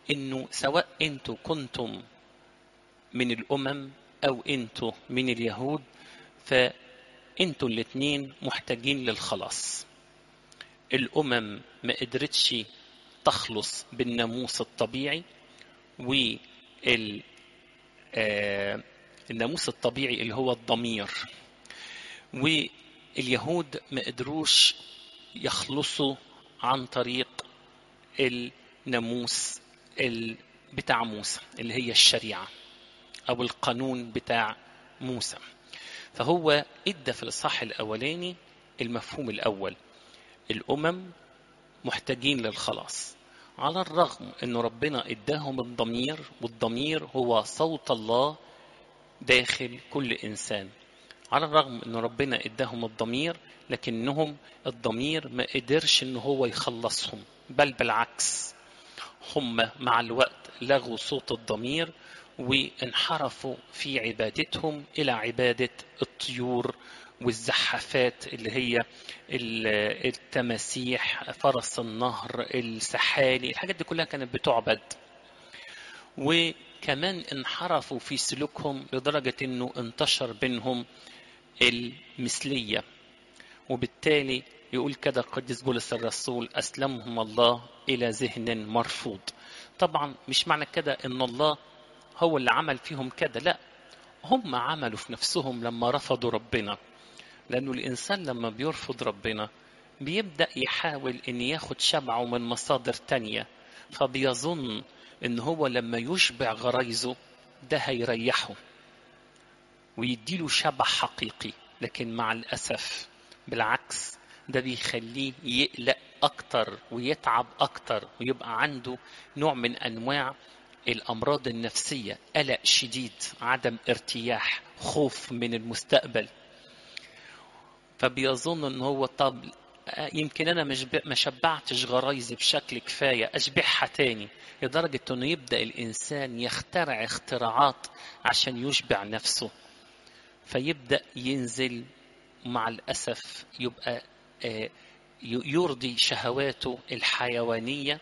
انه سواء انتوا كنتم من الامم او انتوا من اليهود فانتوا الاتنين محتاجين للخلاص الامم ما قدرتش تخلص بالناموس الطبيعي وال آه الناموس الطبيعي اللي هو الضمير واليهود ما قدروش يخلصوا عن طريق الناموس بتاع موسى اللي هي الشريعة أو القانون بتاع موسى فهو ادى في الإصحاح الأولاني المفهوم الأول الأمم محتاجين للخلاص على الرغم أن ربنا اداهم الضمير والضمير هو صوت الله داخل كل إنسان على الرغم أن ربنا اداهم الضمير لكنهم الضمير ما قدرش أن هو يخلصهم بل بالعكس هم مع الوقت لغوا صوت الضمير وانحرفوا في عبادتهم إلى عبادة الطيور والزحافات اللي هي التماسيح فرس النهر السحالي الحاجات دي كلها كانت بتعبد وكمان انحرفوا في سلوكهم لدرجة انه انتشر بينهم المثلية وبالتالي يقول كده القديس بولس الرسول أسلمهم الله إلى ذهن مرفوض طبعا مش معنى كده ان الله هو اللي عمل فيهم كده لا هم عملوا في نفسهم لما رفضوا ربنا لأنه الإنسان لما بيرفض ربنا بيبدأ يحاول إن ياخد شبعه من مصادر تانية فبيظن إن هو لما يشبع غرايزه ده هيريحه ويديله شبع حقيقي لكن مع الأسف بالعكس ده بيخليه يقلق أكتر ويتعب أكتر ويبقى عنده نوع من أنواع الأمراض النفسية قلق شديد عدم ارتياح خوف من المستقبل فبيظن ان هو طب يمكن انا مش ما شبعتش غرايزي بشكل كفايه اشبعها تاني لدرجه انه يبدا الانسان يخترع اختراعات عشان يشبع نفسه فيبدا ينزل مع الاسف يبقى يرضي شهواته الحيوانيه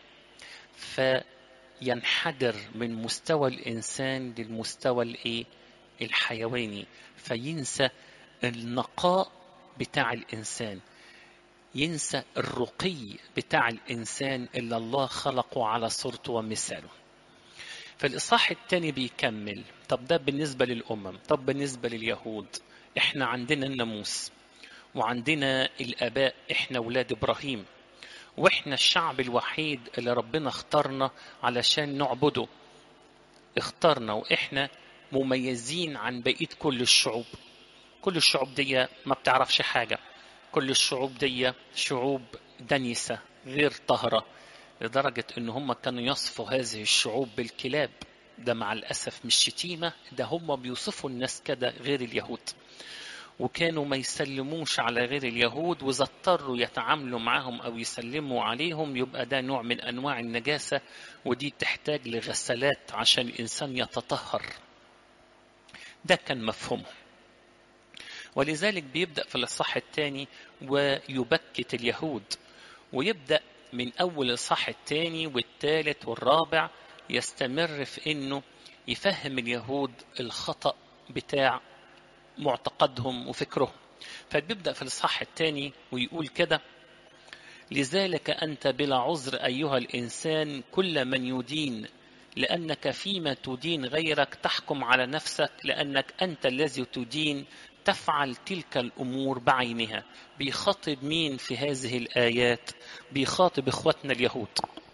فينحدر من مستوى الانسان للمستوى الايه الحيواني فينسى النقاء بتاع الإنسان ينسى الرقي بتاع الإنسان اللي الله خلقه على صورته ومثاله فالإصحاح الثاني بيكمل طب ده بالنسبة للأمم طب بالنسبة لليهود إحنا عندنا الناموس وعندنا الآباء إحنا ولاد إبراهيم وإحنا الشعب الوحيد اللي ربنا اختارنا علشان نعبده اختارنا وإحنا مميزين عن بقية كل الشعوب كل الشعوب دي ما بتعرفش حاجة كل الشعوب دي شعوب دنيسة غير طهرة لدرجة ان هم كانوا يصفوا هذه الشعوب بالكلاب ده مع الأسف مش شتيمة ده هم بيوصفوا الناس كده غير اليهود وكانوا ما يسلموش على غير اليهود وإذا اضطروا يتعاملوا معهم أو يسلموا عليهم يبقى ده نوع من أنواع النجاسة ودي تحتاج لغسلات عشان الإنسان يتطهر ده كان مفهومهم ولذلك بيبدأ في الإصحاح الثاني ويبكت اليهود ويبدأ من أول الإصحاح الثاني والثالث والرابع يستمر في إنه يفهم اليهود الخطأ بتاع معتقدهم وفكرهم فبيبدأ في الإصحاح الثاني ويقول كده لذلك أنت بلا عذر أيها الإنسان كل من يدين لأنك فيما تدين غيرك تحكم على نفسك لأنك أنت الذي تدين تفعل تلك الأمور بعينها بيخاطب مين في هذه الآيات بيخاطب إخوتنا اليهود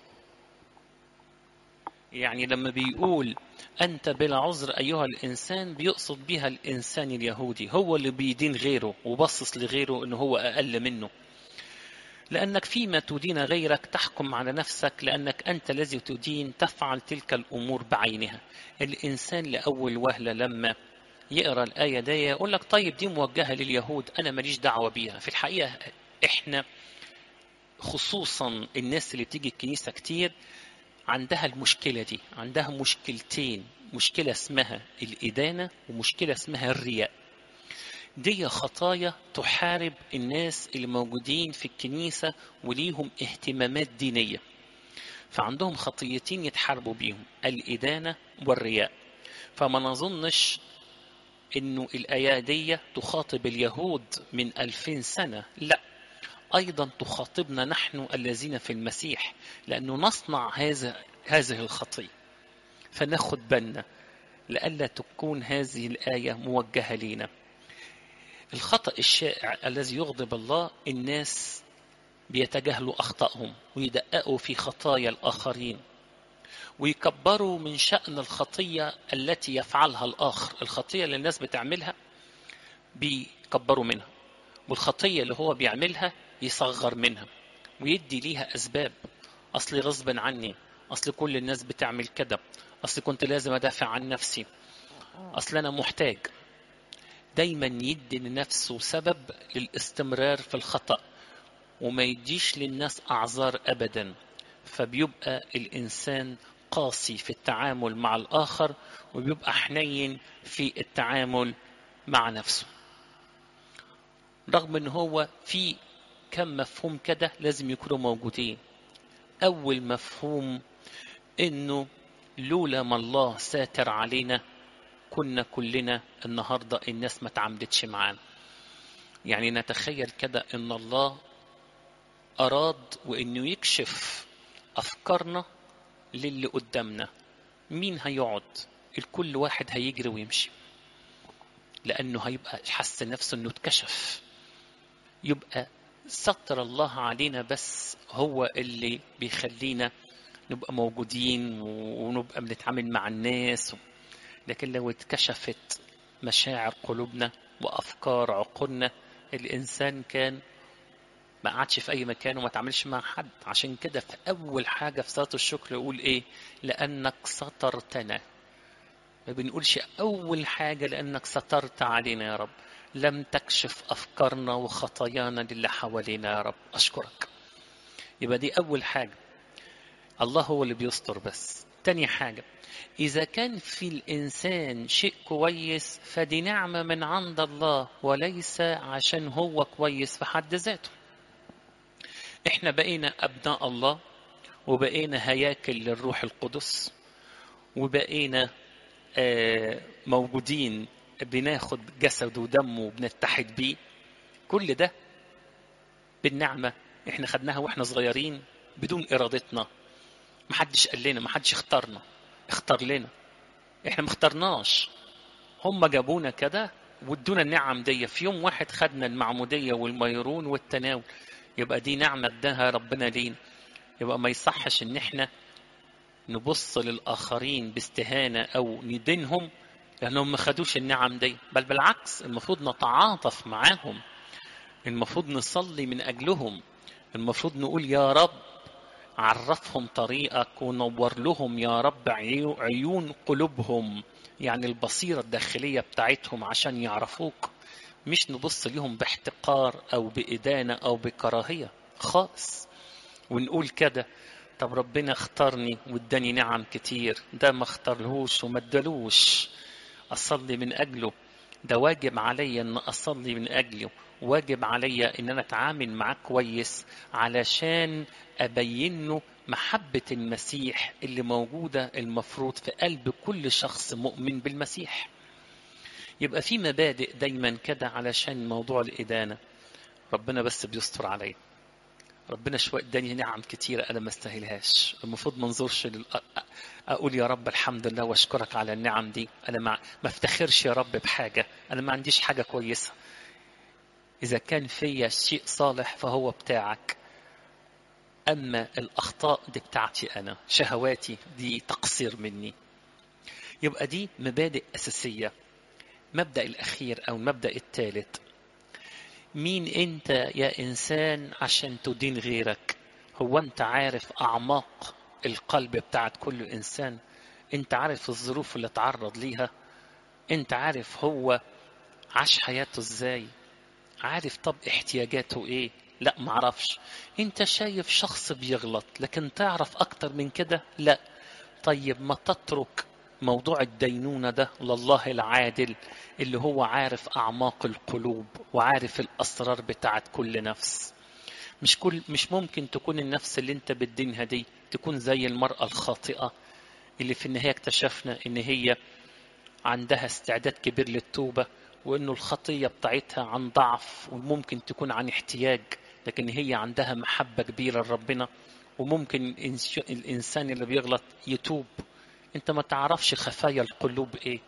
يعني لما بيقول أنت بلا عذر أيها الإنسان بيقصد بها الإنسان اليهودي هو اللي بيدين غيره وبصص لغيره أنه هو أقل منه لأنك فيما تدين غيرك تحكم على نفسك لأنك أنت الذي تدين تفعل تلك الأمور بعينها الإنسان لأول وهلة لما يقرأ الآية دي يقول لك طيب دي موجهة لليهود أنا ماليش دعوة بيها في الحقيقة إحنا خصوصا الناس اللي بتيجي الكنيسة كتير عندها المشكلة دي عندها مشكلتين مشكلة اسمها الإدانة ومشكلة اسمها الرياء دي خطايا تحارب الناس اللي موجودين في الكنيسة وليهم اهتمامات دينية فعندهم خطيتين يتحاربوا بيهم الإدانة والرياء فما نظنش انه الآية دي تخاطب اليهود من ألفين سنة لا أيضا تخاطبنا نحن الذين في المسيح لأنه نصنع هذا هذه الخطية فناخد بالنا لئلا تكون هذه الآية موجهة لنا الخطأ الشائع الذي يغضب الله الناس بيتجاهلوا أخطائهم ويدققوا في خطايا الآخرين ويكبروا من شأن الخطية التي يفعلها الآخر الخطية اللي الناس بتعملها بيكبروا منها والخطية اللي هو بيعملها يصغر منها ويدي ليها أسباب أصلي غصبا عني أصل كل الناس بتعمل كده أصل كنت لازم أدافع عن نفسي أصل أنا محتاج دايما يدي لنفسه سبب للاستمرار في الخطأ وما يديش للناس أعذار أبدا فبيبقى الإنسان قاسي في التعامل مع الآخر وبيبقى حنين في التعامل مع نفسه رغم ان هو في كم مفهوم كده لازم يكونوا موجودين اول مفهوم انه لولا ما الله ساتر علينا كنا كلنا النهارده الناس ما تعاملتش معانا يعني نتخيل كده ان الله اراد وانه يكشف افكارنا للي قدامنا مين هيقعد الكل واحد هيجري ويمشي لانه هيبقى حس نفسه انه اتكشف يبقى ستر الله علينا بس هو اللي بيخلينا نبقى موجودين ونبقى بنتعامل مع الناس لكن لو اتكشفت مشاعر قلوبنا وافكار عقولنا الانسان كان ما قعدش في اي مكان وما تعملش مع حد عشان كده في اول حاجه في صلاه الشكر يقول ايه لانك سترتنا ما بنقولش اول حاجه لانك سترت علينا يا رب لم تكشف افكارنا وخطايانا للي حوالينا يا رب اشكرك يبقى دي اول حاجه الله هو اللي بيستر بس تاني حاجه اذا كان في الانسان شيء كويس فدي نعمه من عند الله وليس عشان هو كويس في حد ذاته احنا بقينا ابناء الله وبقينا هياكل للروح القدس وبقينا آه موجودين بناخد جسده ودمه وبنتحد بيه كل ده بالنعمة احنا خدناها واحنا صغيرين بدون ارادتنا محدش قال لنا محدش اختارنا اختار لنا احنا ما اخترناش هم جابونا كده وادونا النعم دي في يوم واحد خدنا المعمودية والميرون والتناول يبقى دي نعمة اداها ربنا لينا يبقى ما يصحش ان احنا نبص للآخرين باستهانة أو ندينهم لأنهم ما خدوش النعم دي بل بالعكس المفروض نتعاطف معاهم المفروض نصلي من أجلهم المفروض نقول يا رب عرفهم طريقك ونور لهم يا رب عيون قلوبهم يعني البصيرة الداخلية بتاعتهم عشان يعرفوك مش نبص ليهم باحتقار أو بإدانة أو بكراهية خالص ونقول كده طب ربنا اختارني واداني نعم كتير ده ما اختارلهوش وما ادالوش اصلي من اجله ده واجب عليا ان اصلي من اجله واجب عليا ان انا اتعامل معاه كويس علشان ابين له محبة المسيح اللي موجودة المفروض في قلب كل شخص مؤمن بالمسيح يبقى في مبادئ دايما كده علشان موضوع الإدانة ربنا بس بيستر عليا ربنا شوية اداني نعم كتيرة أنا ما استاهلهاش المفروض ما انظرش لل... أقول يا رب الحمد لله وأشكرك على النعم دي أنا ما, ما افتخرش يا رب بحاجة أنا ما عنديش حاجة كويسة إذا كان فيا شيء صالح فهو بتاعك أما الأخطاء دي بتاعتي أنا شهواتي دي تقصير مني يبقى دي مبادئ أساسية مبدأ الأخير أو المبدأ الثالث مين أنت يا إنسان عشان تدين غيرك هو أنت عارف أعماق القلب بتاعت كل إنسان أنت عارف الظروف اللي تعرض ليها أنت عارف هو عاش حياته إزاي عارف طب احتياجاته إيه لا معرفش انت شايف شخص بيغلط لكن تعرف اكتر من كده لا طيب ما تترك موضوع الدينونة ده لله العادل اللي هو عارف أعماق القلوب وعارف الأسرار بتاعت كل نفس مش كل مش ممكن تكون النفس اللي انت بتدينها دي تكون زي المرأة الخاطئة اللي في النهاية اكتشفنا ان هي عندها استعداد كبير للتوبة وانه الخطية بتاعتها عن ضعف وممكن تكون عن احتياج لكن هي عندها محبة كبيرة لربنا وممكن الانسان اللي بيغلط يتوب انت ما تعرفش خفايا القلوب ايه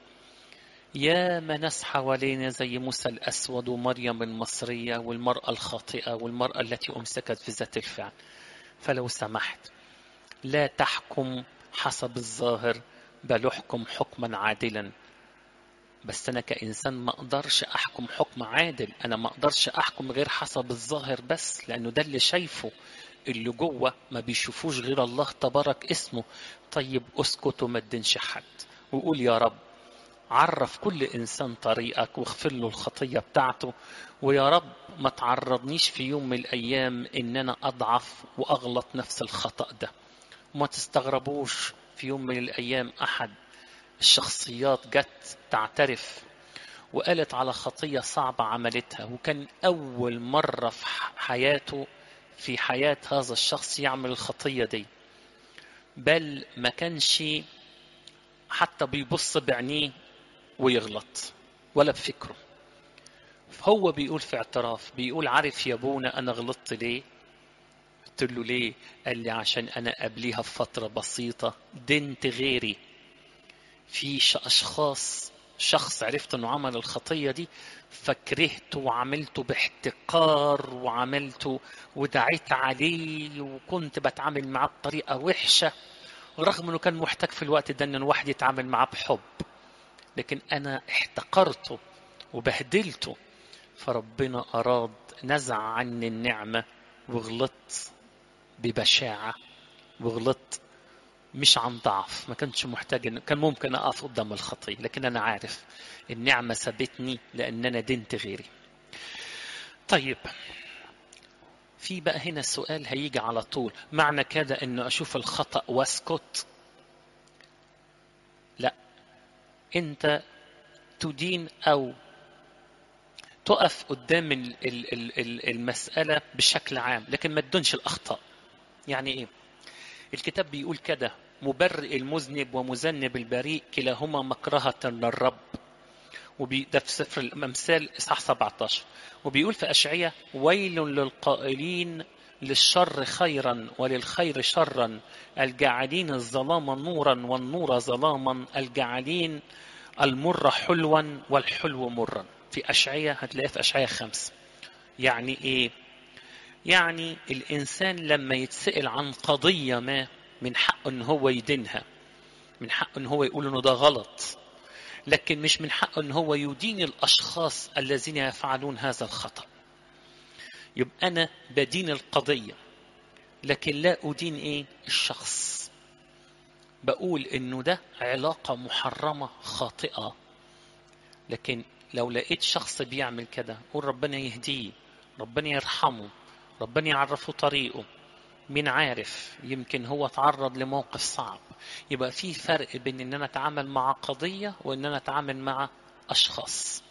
يا ما ناس حوالينا زي موسى الأسود ومريم المصرية والمرأة الخاطئة والمرأة التي أمسكت في ذات الفعل فلو سمحت لا تحكم حسب الظاهر بل احكم حكما عادلا بس أنا كإنسان ما أقدرش أحكم حكم عادل أنا ما أقدرش أحكم غير حسب الظاهر بس لأنه ده اللي شايفه اللي جوه ما بيشوفوش غير الله تبارك اسمه طيب اسكت وما تدينش حد وقول يا رب عرف كل إنسان طريقك واغفر له الخطية بتاعته ويا رب ما تعرضنيش في يوم من الأيام إن أنا أضعف وأغلط نفس الخطأ ده وما تستغربوش في يوم من الأيام أحد الشخصيات جت تعترف وقالت على خطية صعبة عملتها وكان أول مرة في حياته في حياة هذا الشخص يعمل الخطية دي بل ما كانش حتى بيبص بعينيه ويغلط ولا بفكره هو بيقول في اعتراف بيقول عارف يا ابونا انا غلطت ليه قلت له ليه قال لي عشان انا قبليها بفتره بسيطه دنت غيري في اشخاص شخص عرفت انه عمل الخطيه دي فكرهته وعملته باحتقار وعملته ودعيت عليه وكنت بتعامل معاه بطريقه وحشه رغم انه كان محتاج في الوقت ده ان الواحد يتعامل معاه بحب لكن انا احتقرته وبهدلته فربنا اراد نزع عني النعمه وغلطت ببشاعه وغلطت مش عن ضعف ما كنتش محتاج إن كان ممكن اقف قدام الخطيه لكن انا عارف النعمه سابتني لان انا دنت غيري طيب في بقى هنا السؤال هيجي على طول معنى كده انه اشوف الخطا واسكت لا انت تدين او تقف قدام المساله بشكل عام لكن ما تدونش الاخطاء يعني ايه الكتاب بيقول كده مبرئ المذنب ومذنب البريء كلاهما مكرهة للرب وبي ده في سفر الأمثال إصحاح 17 وبيقول في أشعية ويل للقائلين للشر خيرا وللخير شرا الجاعلين الظلام نورا والنور ظلاما الجاعلين المر حلوا والحلو مرا في أشعية هتلاقيها في أشعية خمس يعني إيه يعني الإنسان لما يتسأل عن قضية ما من حقه إن هو يدينها من حقه إن هو يقول إنه ده غلط لكن مش من حقه إن هو يدين الأشخاص الذين يفعلون هذا الخطأ يبقى أنا بدين القضية لكن لا أدين إيه الشخص بقول إنه ده علاقة محرمة خاطئة لكن لو لقيت شخص بيعمل كده قول ربنا يهديه ربنا يرحمه ربنا يعرفه طريقه مين عارف يمكن هو تعرض لموقف صعب يبقى في فرق بين ان انا اتعامل مع قضية وان انا اتعامل مع اشخاص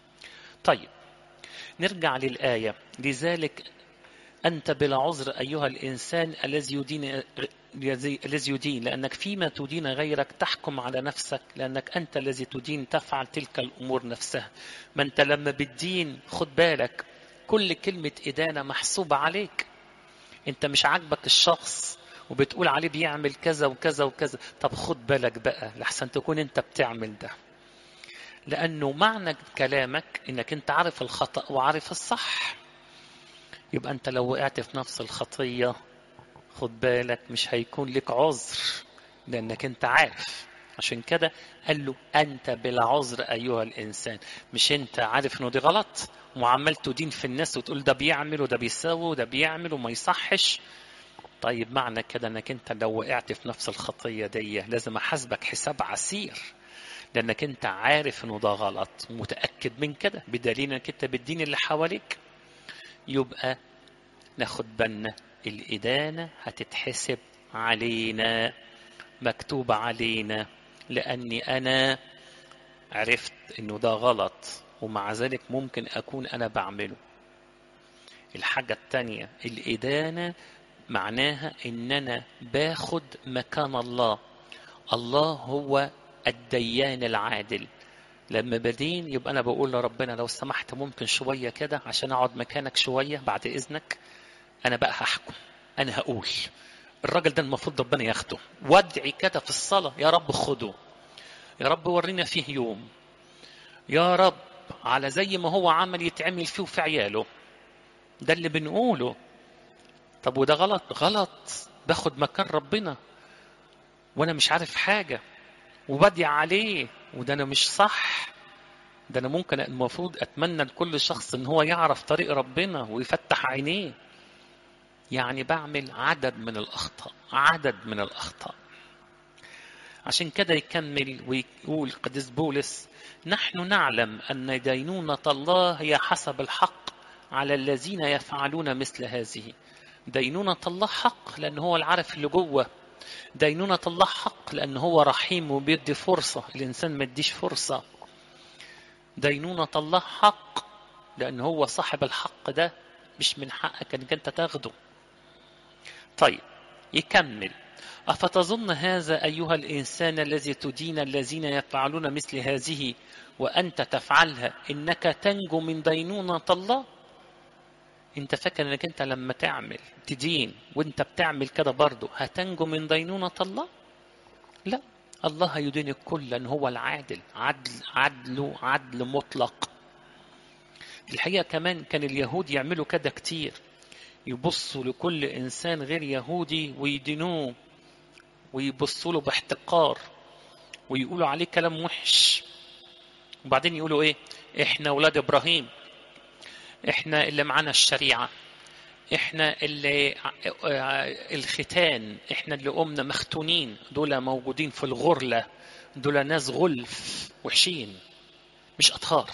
طيب نرجع للآية لذلك أنت بلا عذر أيها الإنسان الذي يدين الذي يدين لأنك فيما تدين غيرك تحكم على نفسك لأنك أنت الذي تدين تفعل تلك الأمور نفسها ما أنت لما بتدين خد بالك كل كلمة إدانة محسوبة عليك أنت مش عاجبك الشخص وبتقول عليه بيعمل كذا وكذا وكذا طب خد بالك بقى لحسن تكون أنت بتعمل ده لأنه معنى كلامك إنك أنت عارف الخطأ وعارف الصح يبقى أنت لو وقعت في نفس الخطية خد بالك مش هيكون لك عذر لأنك أنت عارف عشان كده قال له أنت بلا عذر أيها الإنسان مش أنت عارف إنه دي غلط وعمال تدين في الناس وتقول ده بيعمل وده بيساوي وده بيعمل وما يصحش طيب معنى كده انك انت لو وقعت في نفس الخطيه دي لازم احاسبك حساب عسير لانك انت عارف انه ده غلط ومتاكد من كده بدليل انك انت بالدين اللي حواليك يبقى ناخد بالنا الادانه هتتحسب علينا مكتوب علينا لاني انا عرفت انه ده غلط ومع ذلك ممكن اكون انا بعمله الحاجة التانية الإدانة معناها إن أنا باخد مكان الله الله هو الديان العادل لما بدين يبقى أنا بقول لربنا لو سمحت ممكن شوية كده عشان أقعد مكانك شوية بعد إذنك أنا بقى هحكم أنا هقول الراجل ده المفروض ربنا ياخده وادعي كده في الصلاة يا رب خده يا رب ورينا فيه يوم يا رب على زي ما هو عمل يتعمل فيه وفي عياله ده اللي بنقوله طب وده غلط غلط باخد مكان ربنا وانا مش عارف حاجة وبدي عليه وده انا مش صح ده انا ممكن المفروض اتمنى لكل شخص ان هو يعرف طريق ربنا ويفتح عينيه يعني بعمل عدد من الاخطاء عدد من الاخطاء عشان كده يكمل ويقول قديس بولس نحن نعلم ان دينونه الله هي حسب الحق على الذين يفعلون مثل هذه دينونه الله حق لان هو العارف اللي جوه دينونه الله حق لان هو رحيم وبيدي فرصه الانسان ما يديش فرصه دينونه الله حق لان هو صاحب الحق ده مش من حقك انك انت تاخده طيب يكمل أفتظن هذا أيها الإنسان الذي تدين الذين يفعلون مثل هذه وأنت تفعلها إنك تنجو من دينونة الله أنت فاكر إنك أنت لما تعمل تدين وأنت بتعمل كده برضه هتنجو من دينونة الله لا الله يدين الكل لأن هو العادل عدل عدله عدل مطلق الحقيقة كمان كان اليهود يعملوا كده كتير يبصوا لكل إنسان غير يهودي ويدينوه ويبصوا له باحتقار ويقولوا عليه كلام وحش وبعدين يقولوا ايه احنا ولاد ابراهيم احنا اللي معانا الشريعه احنا اللي الختان احنا اللي قمنا مختونين دول موجودين في الغرله دول ناس غلف وحشين مش اطهار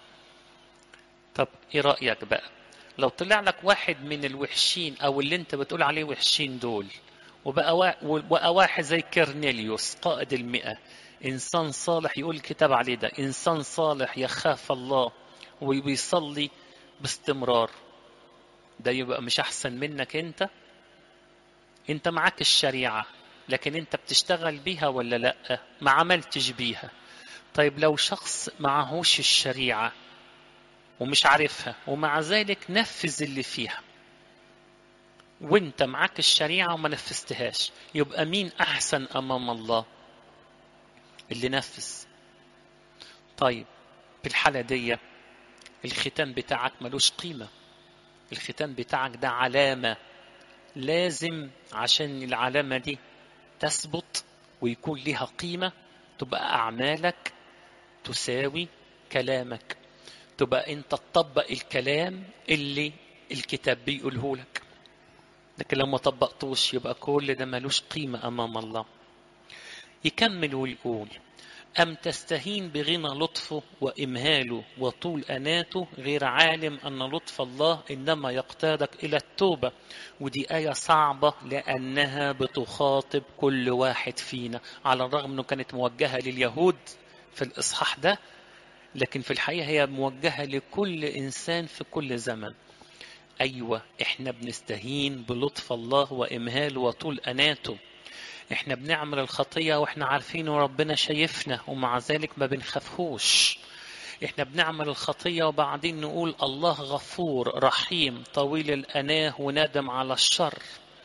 طب ايه رايك بقى لو طلع لك واحد من الوحشين او اللي انت بتقول عليه وحشين دول وبقى وبقى واحد زي كرنيليوس قائد المئة إنسان صالح يقول الكتاب عليه ده إنسان صالح يخاف الله وبيصلي باستمرار ده يبقى مش أحسن منك أنت أنت معاك الشريعة لكن أنت بتشتغل بيها ولا لأ ما عملتش بيها طيب لو شخص معهوش الشريعة ومش عارفها ومع ذلك نفذ اللي فيها وانت معاك الشريعة وما نفذتهاش يبقى مين أحسن أمام الله اللي نفذ طيب في الحالة دي الختان بتاعك ملوش قيمة الختان بتاعك ده علامة لازم عشان العلامة دي تثبت ويكون لها قيمة تبقى أعمالك تساوي كلامك تبقى انت تطبق الكلام اللي الكتاب بيقوله لك لكن لو ما طبقتوش يبقى كل ده ملوش قيمة أمام الله يكمل ويقول أم تستهين بغنى لطفه وإمهاله وطول أناته غير عالم أن لطف الله إنما يقتادك إلى التوبة ودي آية صعبة لأنها بتخاطب كل واحد فينا على الرغم أنه كانت موجهة لليهود في الإصحاح ده لكن في الحقيقة هي موجهة لكل إنسان في كل زمن أيوة إحنا بنستهين بلطف الله وإمهاله وطول أناته إحنا بنعمل الخطية وإحنا عارفين وربنا شايفنا ومع ذلك ما بنخافهوش إحنا بنعمل الخطية وبعدين نقول الله غفور رحيم طويل الأناه وندم على الشر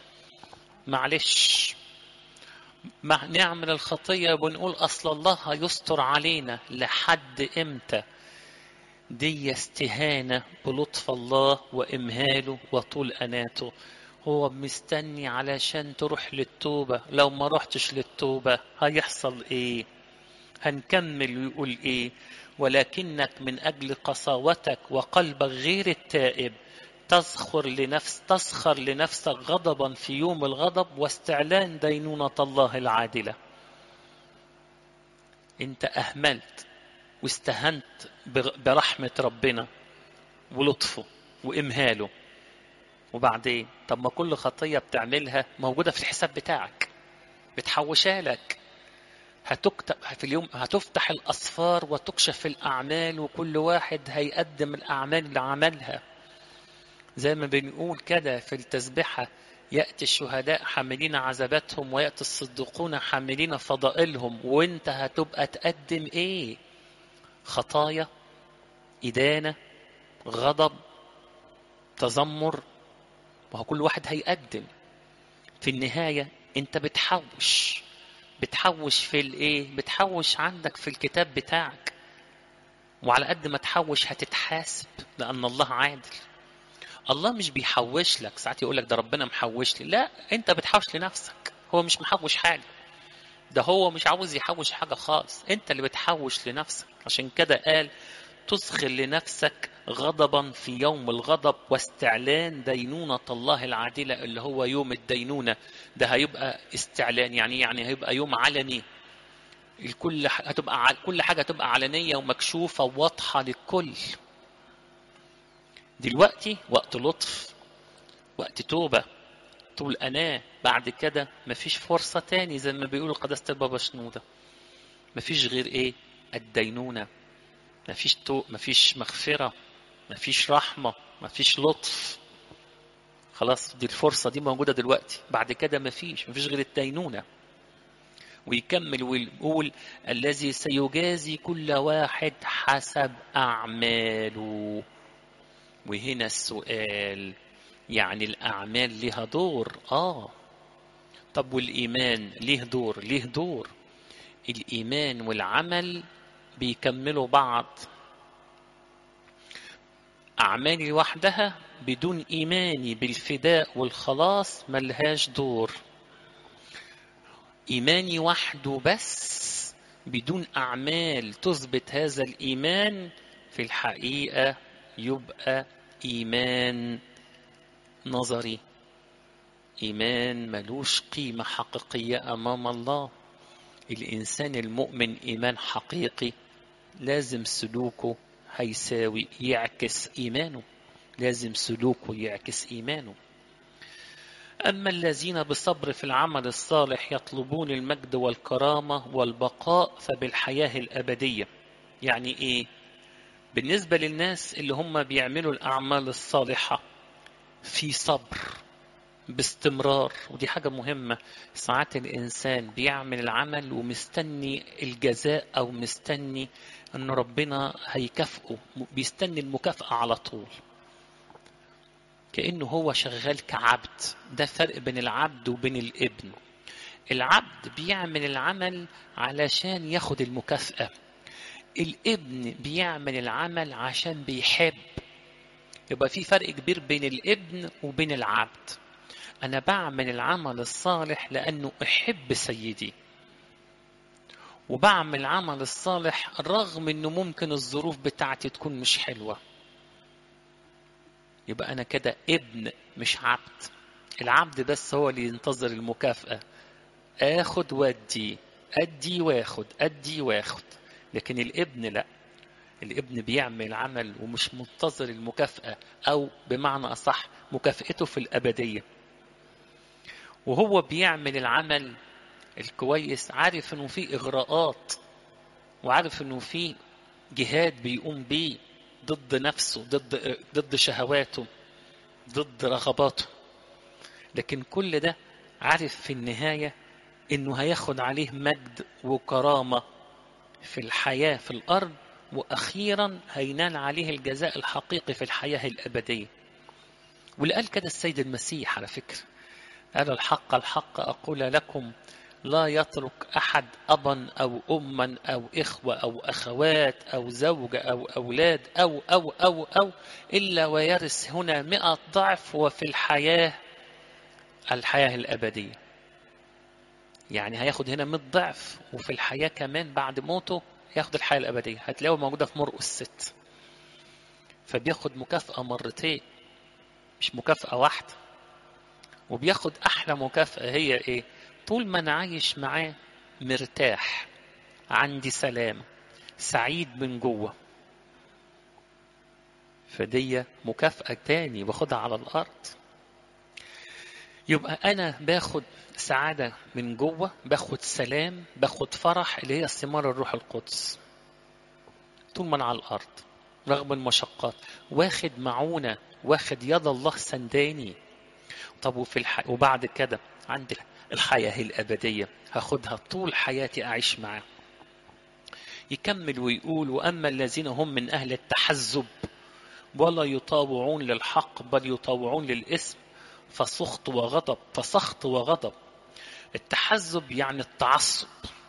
معلش ما نعمل الخطية ونقول أصل الله هيستر علينا لحد إمتى دي استهانة بلطف الله وإمهاله وطول أناته هو مستني علشان تروح للتوبة لو ما رحتش للتوبة هيحصل إيه هنكمل ويقول إيه ولكنك من أجل قساوتك وقلبك غير التائب تسخر لنفس تسخر لنفسك غضبا في يوم الغضب واستعلان دينونة الله العادلة انت اهملت واستهنت برحمة ربنا ولطفه وامهاله وبعدين طب ما كل خطية بتعملها موجودة في الحساب بتاعك بتحوشها لك هتكتب في اليوم هتفتح الأصفار وتكشف الأعمال وكل واحد هيقدم الأعمال اللي عملها زي ما بنقول كده في التسبحة يأتي الشهداء حاملين عذاباتهم ويأتي الصديقون حاملين فضائلهم وانت هتبقى تقدم ايه خطايا إدانة غضب تذمر وهو كل واحد هيقدم في النهاية انت بتحوش بتحوش في الايه بتحوش عندك في الكتاب بتاعك وعلى قد ما تحوش هتتحاسب لأن الله عادل الله مش بيحوش لك ساعات يقول لك ده ربنا محوش لي لا انت بتحوش لنفسك هو مش محوش حاجه ده هو مش عاوز يحوش حاجه خالص انت اللي بتحوش لنفسك عشان كده قال تدخل لنفسك غضبا في يوم الغضب واستعلان دينونة الله العادلة اللي هو يوم الدينونة ده هيبقى استعلان يعني يعني هيبقى يوم علني الكل هتبقى كل حاجة هتبقى علنية ومكشوفة وواضحة للكل دلوقتي وقت لطف وقت توبة طول أناة بعد كده مفيش فرصة تاني زي ما بيقولوا قداسة البابا شنودة مفيش غير إيه الدينونة مفيش تو مفيش مغفرة مفيش رحمة مفيش لطف خلاص دي الفرصة دي موجودة دلوقتي بعد كده مفيش مفيش غير الدينونة ويكمل ويقول الذي سيجازي كل واحد حسب أعماله وهنا السؤال يعني الأعمال لها دور آه طب والإيمان ليه دور ليه دور الإيمان والعمل بيكملوا بعض أعمالي لوحدها بدون إيماني بالفداء والخلاص ملهاش دور إيماني وحده بس بدون أعمال تثبت هذا الإيمان في الحقيقة يبقى إيمان نظري إيمان ملوش قيمة حقيقية أمام الله الإنسان المؤمن إيمان حقيقي لازم سلوكه هيساوي يعكس إيمانه لازم سلوكه يعكس إيمانه أما الذين بصبر في العمل الصالح يطلبون المجد والكرامة والبقاء فبالحياة الأبدية يعني إيه؟ بالنسبة للناس اللي هم بيعملوا الأعمال الصالحة في صبر باستمرار ودي حاجة مهمة ساعات الإنسان بيعمل العمل ومستني الجزاء أو مستني أن ربنا هيكافئه بيستني المكافأة على طول كأنه هو شغال كعبد ده فرق بين العبد وبين الابن العبد بيعمل العمل علشان ياخد المكافأة الابن بيعمل العمل عشان بيحب يبقى في فرق كبير بين الابن وبين العبد أنا بعمل العمل الصالح لأنه أحب سيدي وبعمل العمل الصالح رغم أنه ممكن الظروف بتاعتي تكون مش حلوة يبقى أنا كده ابن مش عبد العبد بس هو اللي ينتظر المكافأة آخد وأدي أدي واخد أدي واخد لكن الابن لا الابن بيعمل عمل ومش منتظر المكافأة أو بمعنى أصح مكافأته في الأبدية وهو بيعمل العمل الكويس عارف انه في اغراءات وعارف انه في جهاد بيقوم بيه ضد نفسه ضد ضد شهواته ضد رغباته لكن كل ده عارف في النهايه انه هياخد عليه مجد وكرامه في الحياه في الارض واخيرا هينال عليه الجزاء الحقيقي في الحياه الابديه واللي قال كده السيد المسيح على فكره قال الحق الحق أقول لكم لا يترك أحد أبا أو أما أو إخوة أو أخوات أو زوجة أو أولاد أو أو أو أو إلا ويرث هنا مئة ضعف وفي الحياة الحياة الأبدية يعني هياخد هنا 100 ضعف وفي الحياة كمان بعد موته ياخد الحياة الأبدية هتلاقوها موجودة في مرقس ست فبياخد مكافأة مرتين مش مكافأة واحدة وبياخد احلى مكافاه هي ايه طول ما انا عايش معاه مرتاح عندي سلام سعيد من جوه فدي مكافأة تاني باخدها على الأرض يبقى أنا باخد سعادة من جوه باخد سلام باخد فرح اللي هي ثمار الروح القدس طول ما أنا على الأرض رغم المشقات واخد معونة واخد يد الله سنداني طب وفي الح... وبعد كده عندي الحياة الأبدية هاخدها طول حياتي أعيش معاه يكمل ويقول وأما الذين هم من أهل التحزب ولا يطاوعون للحق بل يطاوعون للإثم فسخط وغضب فسخط وغضب التحزب يعني التعصب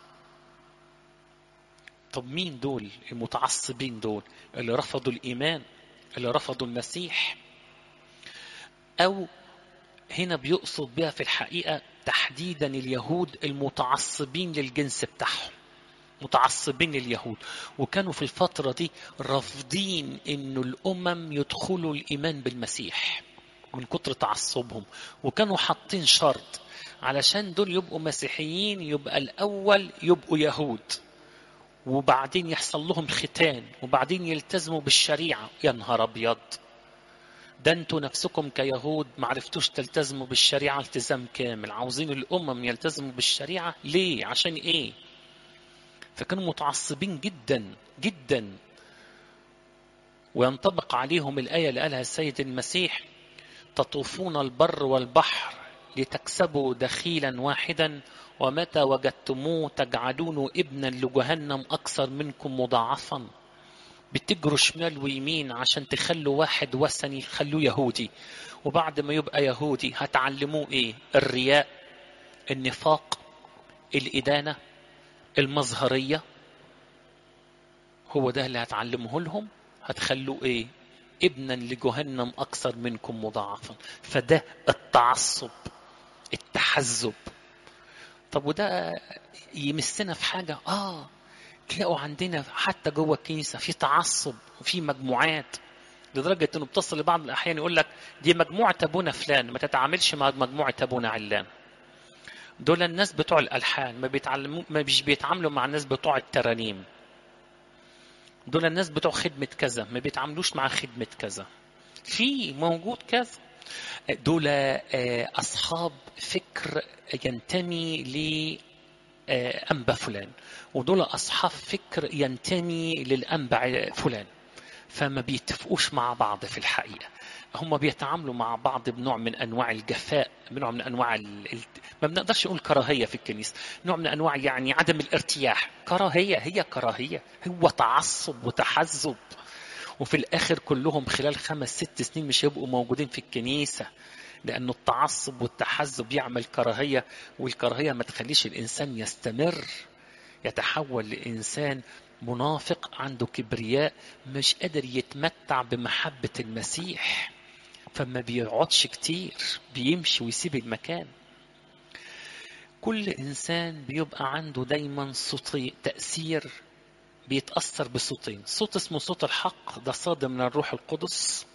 طب مين دول المتعصبين دول اللي رفضوا الإيمان اللي رفضوا المسيح أو هنا بيقصد بها في الحقيقة تحديدا اليهود المتعصبين للجنس بتاعهم متعصبين لليهود وكانوا في الفترة دي رافضين انه الامم يدخلوا الايمان بالمسيح من كتر تعصبهم وكانوا حاطين شرط علشان دول يبقوا مسيحيين يبقى الاول يبقوا يهود وبعدين يحصل لهم ختان وبعدين يلتزموا بالشريعة يا نهار ابيض ده انتوا نفسكم كيهود ما عرفتوش تلتزموا بالشريعة التزام كامل عاوزين الأمم يلتزموا بالشريعة ليه عشان ايه فكانوا متعصبين جدا جدا وينطبق عليهم الآية اللي قالها السيد المسيح تطوفون البر والبحر لتكسبوا دخيلا واحدا ومتى وجدتموه تجعلونه ابنا لجهنم أكثر منكم مضاعفا بتجروا شمال ويمين عشان تخلوا واحد وثني خلوه يهودي وبعد ما يبقى يهودي هتعلموه ايه الرياء النفاق الإدانة المظهرية هو ده اللي هتعلمه لهم هتخلوه ايه ابنا لجهنم اكثر منكم مضاعفا فده التعصب التحزب طب وده يمسنا في حاجة اه تلاقوا عندنا حتى جوه الكنيسة في تعصب وفي مجموعات لدرجة انه بتصل لبعض الاحيان يقول لك دي مجموعة ابونا فلان ما تتعاملش مع مجموعة ابونا علان دول الناس بتوع الالحان ما بيتعلموا ما مش بيتعاملوا مع الناس بتوع الترانيم دول الناس بتوع خدمة كذا ما بيتعاملوش مع خدمة كذا في موجود كذا دول أصحاب فكر ينتمي ل أنبا فلان ودول أصحاب فكر ينتمي للأنبا فلان فما بيتفقوش مع بعض في الحقيقة هم بيتعاملوا مع بعض بنوع من انواع الجفاء بنوع من انواع ال... ما بنقدرش نقول كراهيه في الكنيسه نوع من انواع يعني عدم الارتياح كراهيه هي كراهيه هو تعصب وتحزب وفي الاخر كلهم خلال خمس ست سنين مش هيبقوا موجودين في الكنيسه لانه التعصب والتحزب يعمل كراهيه والكراهيه ما تخليش الانسان يستمر يتحول لانسان منافق عنده كبرياء مش قادر يتمتع بمحبه المسيح فما بيقعدش كتير بيمشي ويسيب المكان كل إنسان بيبقى عنده دايما صوتي تأثير بيتأثر بصوتين صوت اسمه صوت الحق ده صادر من الروح القدس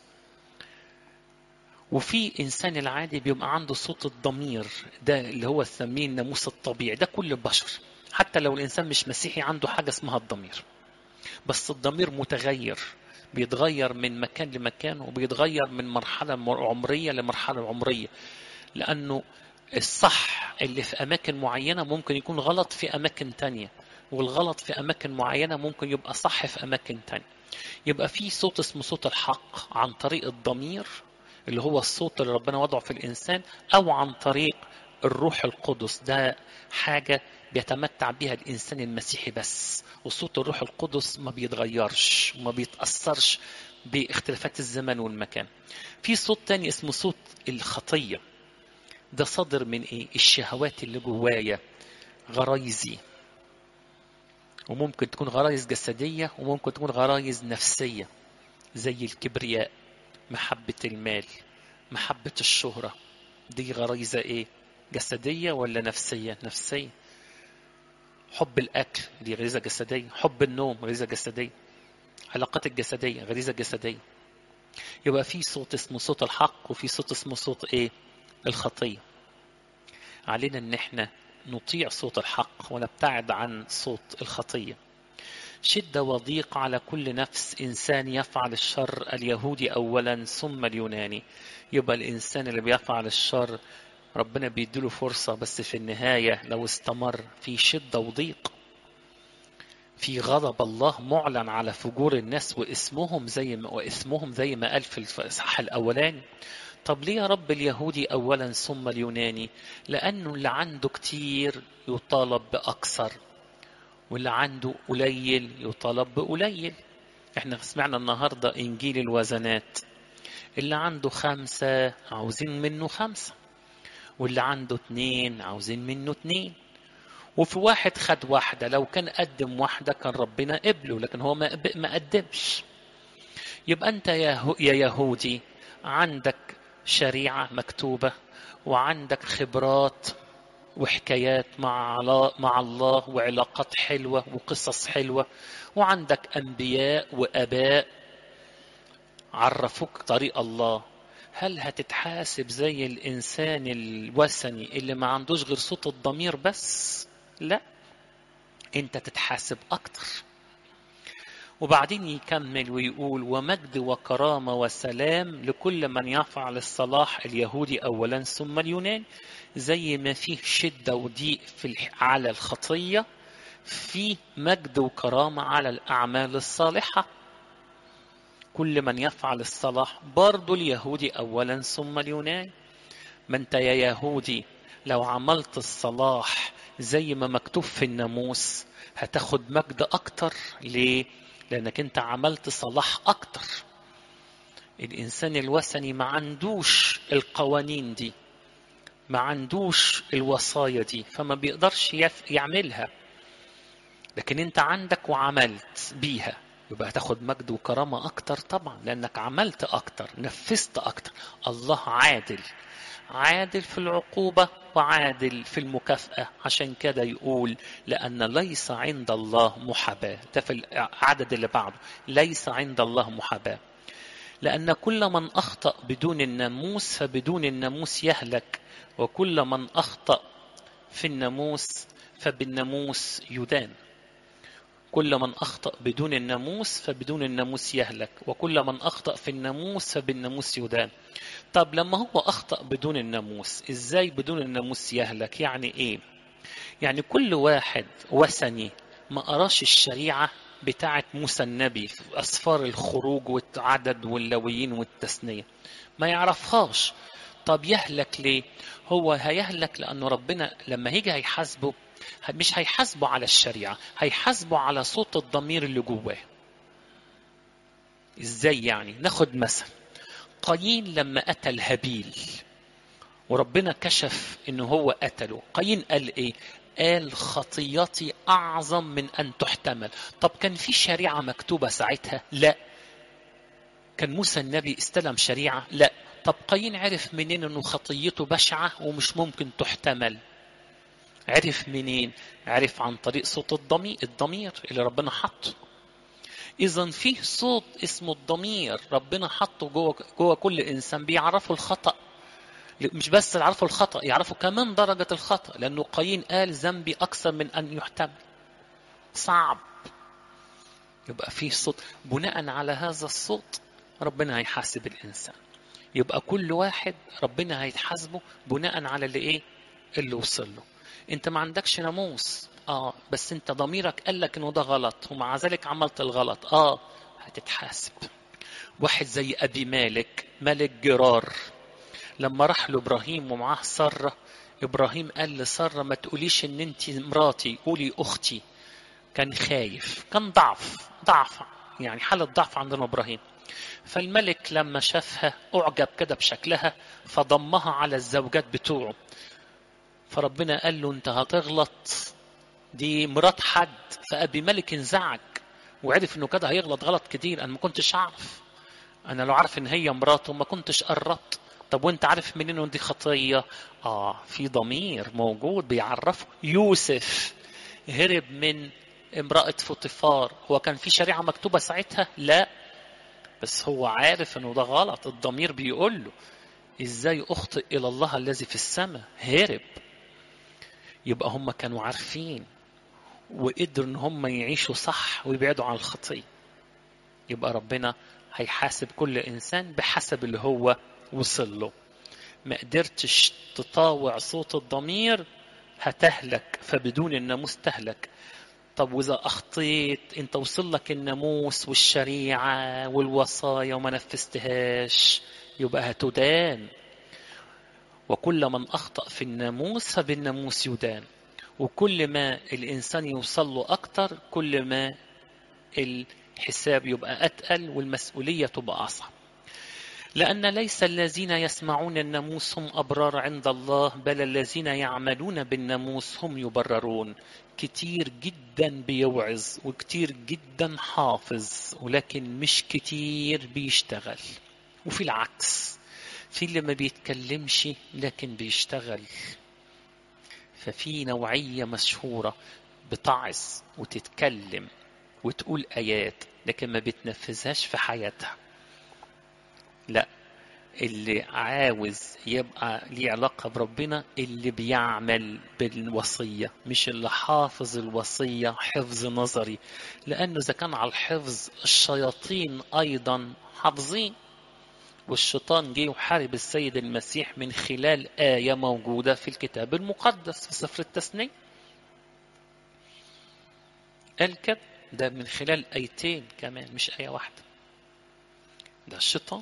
وفي إنسان العادي بيبقى عنده صوت الضمير ده اللي هو سميه الناموس الطبيعي ده كل البشر حتى لو الإنسان مش مسيحي عنده حاجة اسمها الضمير بس الضمير متغير بيتغير من مكان لمكان وبيتغير من مرحلة عمرية لمرحلة عمرية لأنه الصح اللي في أماكن معينة ممكن يكون غلط في أماكن تانية والغلط في أماكن معينة ممكن يبقى صح في أماكن تانية يبقى في صوت اسمه صوت الحق عن طريق الضمير اللي هو الصوت اللي ربنا وضعه في الإنسان أو عن طريق الروح القدس ده حاجة بيتمتع بها الإنسان المسيحي بس وصوت الروح القدس ما بيتغيرش وما بيتأثرش باختلافات الزمن والمكان في صوت تاني اسمه صوت الخطية ده صادر من ايه الشهوات اللي جوايا غرايزي وممكن تكون غرايز جسدية وممكن تكون غرايز نفسية زي الكبرياء محبة المال محبة الشهرة دي غريزة ايه جسدية ولا نفسية نفسية حب الأكل دي غريزة جسدية حب النوم غريزة جسدية علاقات الجسدية غريزة جسدية يبقى في صوت اسمه صوت الحق وفي صوت اسمه صوت ايه الخطية علينا ان احنا نطيع صوت الحق ونبتعد عن صوت الخطية شدة وضيق على كل نفس إنسان يفعل الشر اليهودي أولا ثم اليوناني يبقى الإنسان اللي بيفعل الشر ربنا بيديله فرصة بس في النهاية لو استمر في شدة وضيق في غضب الله معلن على فجور الناس واسمهم زي ما واسمهم زي ما قال في الإصحاح الأولاني طب ليه يا رب اليهودي أولا ثم اليوناني لأنه اللي عنده كتير يطالب بأكثر واللي عنده قليل يطالب بقليل احنا سمعنا النهاردة إنجيل الوزنات اللي عنده خمسة عاوزين منه خمسة واللي عنده اتنين عاوزين منه اتنين وفي واحد خد واحدة لو كان قدم واحدة كان ربنا قبله لكن هو ما ما قدمش يبقى أنت يا يهودي عندك شريعة مكتوبة وعندك خبرات وحكايات مع مع الله وعلاقات حلوة وقصص حلوة وعندك أنبياء وآباء عرفوك طريق الله هل هتتحاسب زي الإنسان الوثني اللي ما عندوش غير صوت الضمير بس لا انت تتحاسب أكتر وبعدين يكمل ويقول ومجد وكرامة وسلام لكل من يفعل الصلاح اليهودي أولا ثم اليوناني زي ما فيه شدة وضيق في على الخطية في مجد وكرامة على الأعمال الصالحة كل من يفعل الصلاح برضو اليهودي أولا ثم اليوناني ما أنت يا يهودي لو عملت الصلاح زي ما مكتوب في الناموس هتاخد مجد أكتر ليه؟ لأنك أنت عملت صلاح أكتر الإنسان الوثني ما عندوش القوانين دي ما عندوش الوصايا دي فما بيقدرش يعملها لكن انت عندك وعملت بيها يبقى هتاخد مجد وكرامة أكتر طبعا لأنك عملت أكتر نفذت أكتر الله عادل عادل في العقوبة وعادل في المكافأة عشان كده يقول لأن ليس عند الله محاباة ده في العدد اللي بعده ليس عند الله محاباة لأن كل من أخطأ بدون الناموس فبدون الناموس يهلك وكل من أخطأ في الناموس فبالناموس يدان كل من أخطأ بدون الناموس فبدون الناموس يهلك وكل من أخطأ في الناموس فبالناموس يدان طب لما هو أخطأ بدون الناموس إزاي بدون الناموس يهلك يعني إيه يعني كل واحد وثني ما قراش الشريعة بتاعة موسى النبي في أسفار الخروج والعدد واللويين والتثنية ما يعرفهاش طب يهلك ليه هو هيهلك لأنه ربنا لما هيجي هيحاسبه مش هيحاسبه على الشريعة هيحاسبه على صوت الضمير اللي جواه ازاي يعني ناخد مثل قايين لما قتل هابيل وربنا كشف انه هو قتله قايين قال ايه قال خطيتي اعظم من ان تحتمل طب كان في شريعه مكتوبه ساعتها لا كان موسى النبي استلم شريعه لا طب قايين عرف منين انه خطيته بشعه ومش ممكن تحتمل عرف منين عرف عن طريق صوت الضمير الضمير اللي ربنا حطه اذا فيه صوت اسمه الضمير ربنا حطه جوه جوه كل انسان بيعرفوا الخطا مش بس يعرفوا الخطا يعرفوا كمان درجه الخطا لانه قايين قال ذنبي اكثر من ان يحتمل صعب يبقى فيه صوت بناء على هذا الصوت ربنا هيحاسب الانسان يبقى كل واحد ربنا هيتحاسبه بناء على اللي ايه اللي وصل له انت ما عندكش ناموس اه بس انت ضميرك قال لك انه ده غلط ومع ذلك عملت الغلط اه هتتحاسب واحد زي ابي مالك ملك جرار لما راح له ابراهيم ومعاه ساره ابراهيم قال لساره ما تقوليش ان انت مراتي قولي اختي كان خايف كان ضعف ضعف يعني حاله ضعف عندنا ابراهيم فالملك لما شافها اعجب كده بشكلها فضمها على الزوجات بتوعه فربنا قال له انت هتغلط دي مرات حد فابي ملك انزعج وعرف انه كده هيغلط غلط كتير انا ما كنتش اعرف انا لو عارف ان هي مراته ما كنتش قربت طب وانت عارف منين ان دي خطيه اه في ضمير موجود بيعرفه يوسف هرب من امرأة فوطيفار هو كان في شريعة مكتوبة ساعتها لا بس هو عارف انه ده غلط الضمير بيقول له ازاي اخطئ الى الله الذي في السماء هرب يبقى هم كانوا عارفين وقدروا ان هم يعيشوا صح ويبعدوا عن الخطيه يبقى ربنا هيحاسب كل انسان بحسب اللي هو وصل له ما قدرتش تطاوع صوت الضمير هتهلك فبدون الناموس تهلك طب وإذا أخطيت أنت وصل لك الناموس والشريعة والوصايا وما نفذتهاش يبقى هتدان وكل من أخطأ في الناموس فبالناموس يدان وكل ما الإنسان يوصل له أكتر كل ما الحساب يبقى أتقل والمسؤولية تبقى أصعب لأن ليس الذين يسمعون الناموس هم أبرار عند الله بل الذين يعملون بالناموس هم يبررون كتير جدا بيوعظ وكتير جدا حافظ ولكن مش كتير بيشتغل وفي العكس في اللي ما بيتكلمش لكن بيشتغل ففي نوعية مشهورة بتعظ وتتكلم وتقول آيات لكن ما بتنفذهاش في حياتها لا اللي عاوز يبقى ليه علاقة بربنا اللي بيعمل بالوصية مش اللي حافظ الوصية حفظ نظري لأنه إذا كان على الحفظ الشياطين أيضا حافظين والشيطان جه وحارب السيد المسيح من خلال آية موجودة في الكتاب المقدس في سفر التثنية قال كده ده من خلال آيتين كمان مش آية واحدة ده الشيطان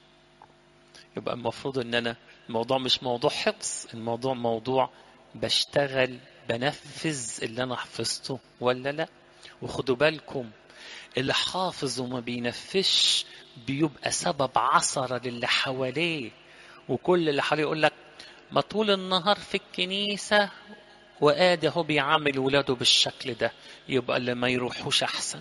يبقى المفروض ان انا الموضوع مش موضوع حفظ الموضوع موضوع بشتغل بنفذ اللي انا حفظته ولا لا وخدوا بالكم اللي حافظ وما بينفذش بيبقى سبب عثرة للي حواليه وكل اللي حواليه يقول لك ما طول النهار في الكنيسة وآدي هو بيعامل ولاده بالشكل ده يبقى اللي ما يروحوش أحسن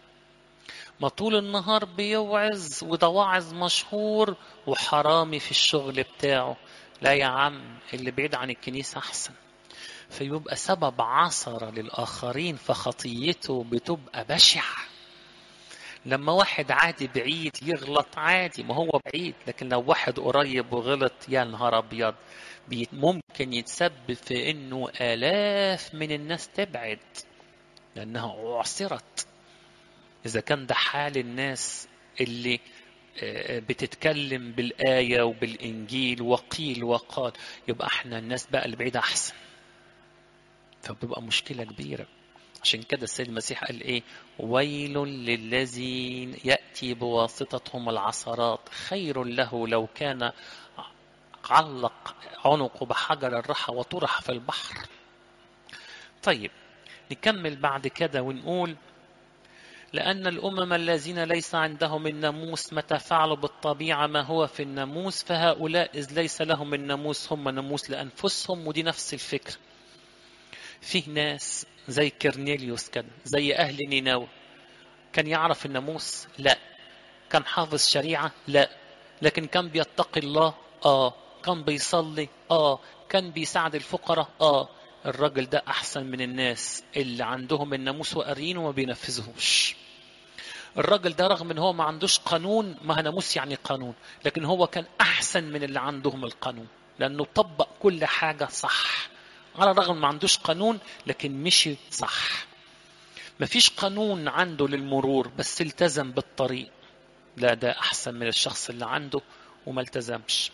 ما طول النهار بيوعظ وده واعظ مشهور وحرامي في الشغل بتاعه لا يا عم اللي بعيد عن الكنيسة أحسن فيبقى سبب عثرة للآخرين فخطيته بتبقى بشعة لما واحد عادي بعيد يغلط عادي ما هو بعيد لكن لو واحد قريب وغلط يا نهار أبيض ممكن يتسبب في إنه آلاف من الناس تبعد لأنها عصرت إذا كان ده حال الناس اللي بتتكلم بالآية وبالإنجيل وقيل وقال يبقى احنا الناس بقى اللي بعيدة أحسن فبيبقى مشكلة كبيرة عشان كده السيد المسيح قال ايه ويل للذين يأتي بواسطتهم العثرات خير له لو كان علق عنقه بحجر الرحى وطرح في البحر طيب نكمل بعد كده ونقول لأن الأمم الذين ليس عندهم الناموس متى فعلوا بالطبيعة ما هو في الناموس فهؤلاء إذ ليس لهم الناموس هم ناموس لأنفسهم ودي نفس الفكرة فيه ناس زي كرنيليوس كده زي أهل نينوى كان يعرف الناموس لا كان حافظ شريعة لا لكن كان بيتقي الله آه كان بيصلي آه كان بيساعد الفقراء آه الراجل ده أحسن من الناس اللي عندهم الناموس وقارينه وما بينفذهوش الراجل ده رغم ان هو ما عندوش قانون ما ناموس يعني قانون لكن هو كان احسن من اللي عندهم القانون لانه طبق كل حاجه صح على الرغم ما عندوش قانون لكن مشي صح ما فيش قانون عنده للمرور بس التزم بالطريق لا ده احسن من الشخص اللي عنده وما التزمش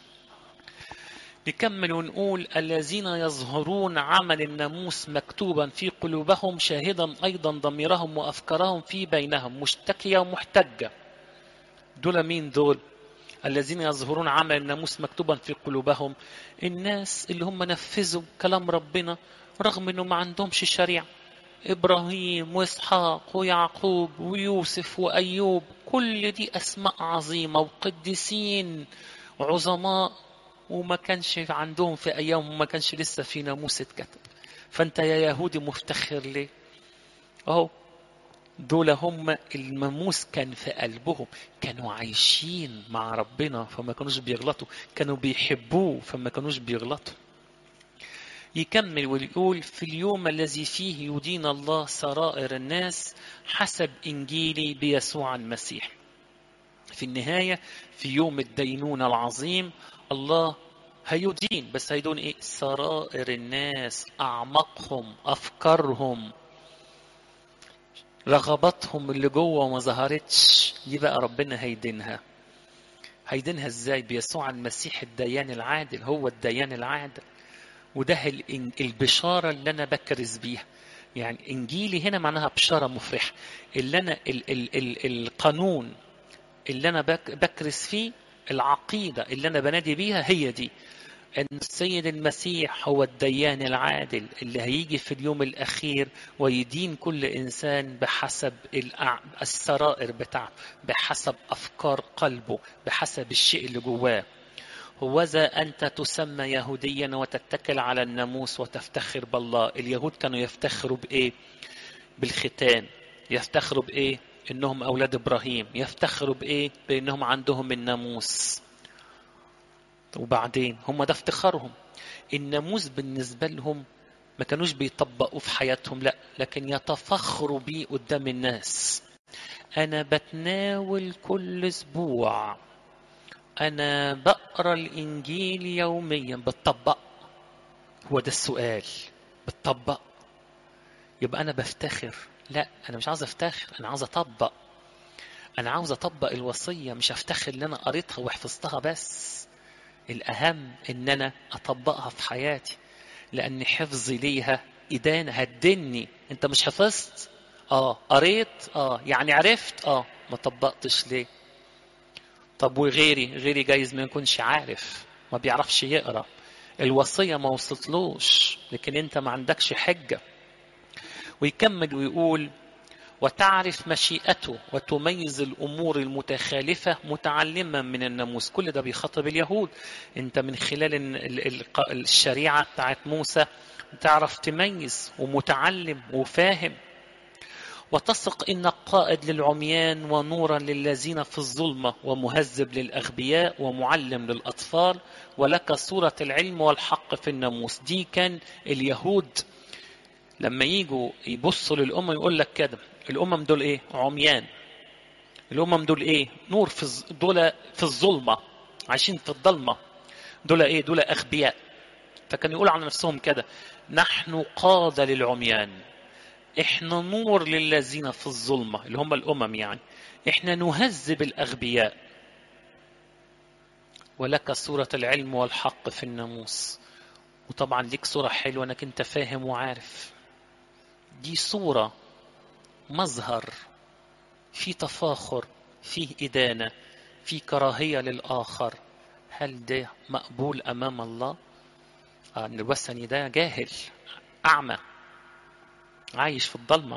نكمل ونقول الذين يظهرون عمل الناموس مكتوبا في قلوبهم شاهدا ايضا ضميرهم وافكارهم في بينهم مشتكيه ومحتجه دول مين دول الذين يظهرون عمل الناموس مكتوبا في قلوبهم الناس اللي هم نفذوا كلام ربنا رغم انه ما عندهمش شريعه ابراهيم واسحاق ويعقوب ويوسف وايوب كل دي اسماء عظيمه وقديسين عظماء وما كانش عندهم في ايامهم ما كانش لسه في ناموس اتكتب فانت يا يهودي مفتخر ليه اهو دول هم الماموس كان في قلبهم كانوا عايشين مع ربنا فما كانوش بيغلطوا كانوا بيحبوه فما كانوش بيغلطوا يكمل ويقول في اليوم الذي فيه يدين الله سرائر الناس حسب انجيلي بيسوع المسيح في النهايه في يوم الدينونه العظيم الله هيدين بس هيدون ايه سرائر الناس اعماقهم افكارهم رغباتهم اللي جوه وما ظهرتش دي بقى ربنا هيدينها هيدينها ازاي بيسوع المسيح الديان العادل هو الديان العادل وده البشاره اللي انا بكرز بيها يعني انجيلي هنا معناها بشاره مفرحه اللي انا ال ال ال القانون اللي انا بك بكرس فيه العقيده اللي انا بنادي بيها هي دي ان السيد المسيح هو الديان العادل اللي هيجي في اليوم الاخير ويدين كل انسان بحسب السرائر بتاعته بحسب افكار قلبه بحسب الشيء اللي جواه هوذا أنت تسمى يهوديا وتتكل على الناموس وتفتخر بالله اليهود كانوا يفتخروا بإيه بالختان يفتخروا بإيه إنهم أولاد إبراهيم يفتخروا بإيه بإنهم عندهم الناموس وبعدين هم ده افتخارهم الناموس بالنسبة لهم ما كانوش بيطبقوه في حياتهم لا لكن يتفخروا بيه قدام الناس أنا بتناول كل أسبوع أنا بقرأ الإنجيل يوميا بتطبق هو ده السؤال بتطبق يبقى أنا بفتخر لا أنا مش عاوز أفتخر أنا عاوز أطبق أنا عاوز أطبق الوصية مش أفتخر إن أنا قريتها وحفظتها بس الأهم إن أنا أطبقها في حياتي لأن حفظي ليها إدانة هتدني أنت مش حفظت آه قريت آه يعني عرفت آه ما طبقتش ليه طب وغيري غيري جايز ما يكونش عارف ما بيعرفش يقرا الوصية ما وصلتلوش لكن انت ما عندكش حجة ويكمل ويقول وتعرف مشيئته وتميز الأمور المتخالفة متعلما من الناموس كل ده بيخاطب اليهود انت من خلال الشريعة بتاعت موسى تعرف تميز ومتعلم وفاهم وتثق إنك قائد للعميان ونورا للذين في الظلمة ومهذب للأغبياء ومعلم للأطفال ولك صورة العلم والحق في الناموس دي كان اليهود لما يجوا يبصوا للأمم يقول لك كده الأمم دول إيه عميان الأمم دول إيه نور في دول في الظلمة عايشين في الضلمة دول إيه دول أغبياء فكان يقول على نفسهم كده نحن قادة للعميان احنا نور للذين في الظلمة اللي هم الأمم يعني احنا نهذب الأغبياء ولك صورة العلم والحق في الناموس وطبعا ليك صورة حلوة انك انت فاهم وعارف دي صورة مظهر في تفاخر فيه إدانة في كراهية للآخر هل ده مقبول أمام الله؟ آه الوثني ده جاهل أعمى عايش في الضلمة